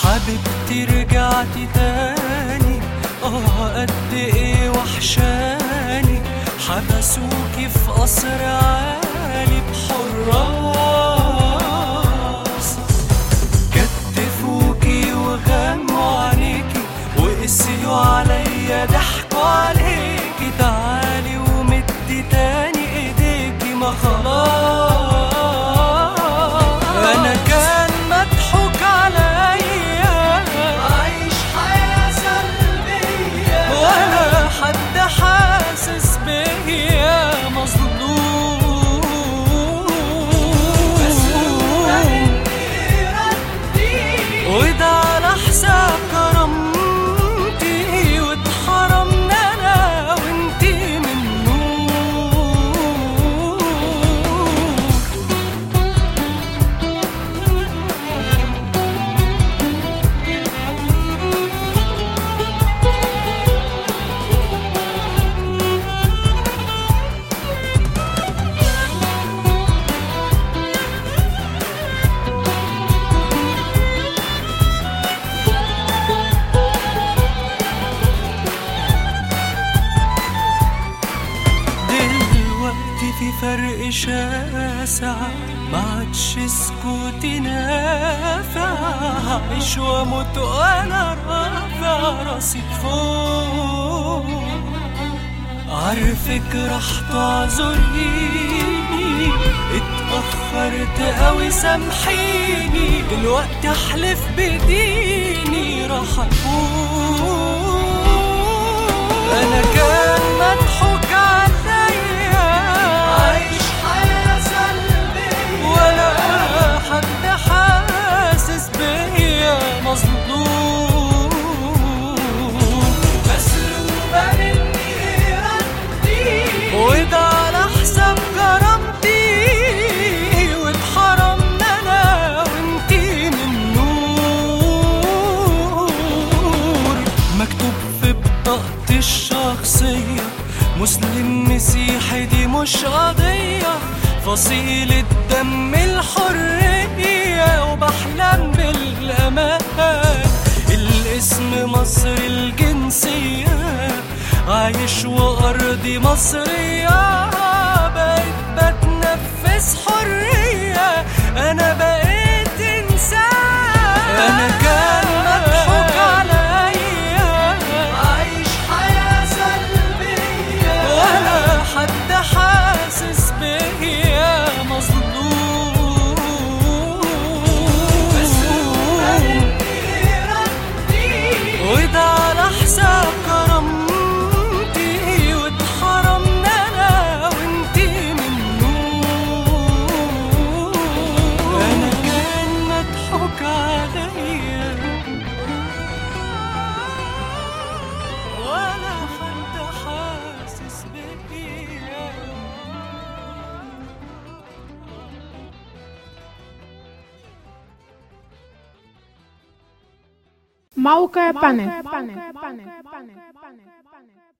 حبيبتي رجعتي تاني اه قد ايه وحشاني حبسوكي في قصر عالي بحراس كتفوكي وغموا عليكي وقسيوا عليا ضحكوا عليكي تعالي ومدي تاني ايديكي ما خلاص انا كان مضحوك عليا عايش حياة سلبية ولا حد حاسس بيا مظلوم وده على حساب كرامتي واتحرمنا انا وانتي منه دلوقتي في فرق شاسع ما عادش سكوتي نافع هعيش واموت وانا رافع راسي فوق عارفك راح تعذريني اتأخرت قوي سامحيني دلوقتي احلف بديني راح افوق انا كان مضحوك عليا عايش حياة سلبية ولا حد حاسس بيا مظلوم مسلوبة مني ردي وده على حساب كرامتي واتحرمنا انا وانتي من نور مكتوب في بطاقتي الشخصية مسلم مسيحي دي مش قضية فصيلة دم الحرية وبحلم بالأمان الاسم مصر الجنسية عايش وأرضي مصرية بقيت بتنفس حرية أنا بقيت إنسان أنا كان مضحوك عليا عايش حياة سلبية ولا حد حاسس بيا مظلوم وده على حساب كرامتي واتحرمنا انا وانتي منه انا كان مضحوك عليا ولا حد حاسس بيا موقع بانل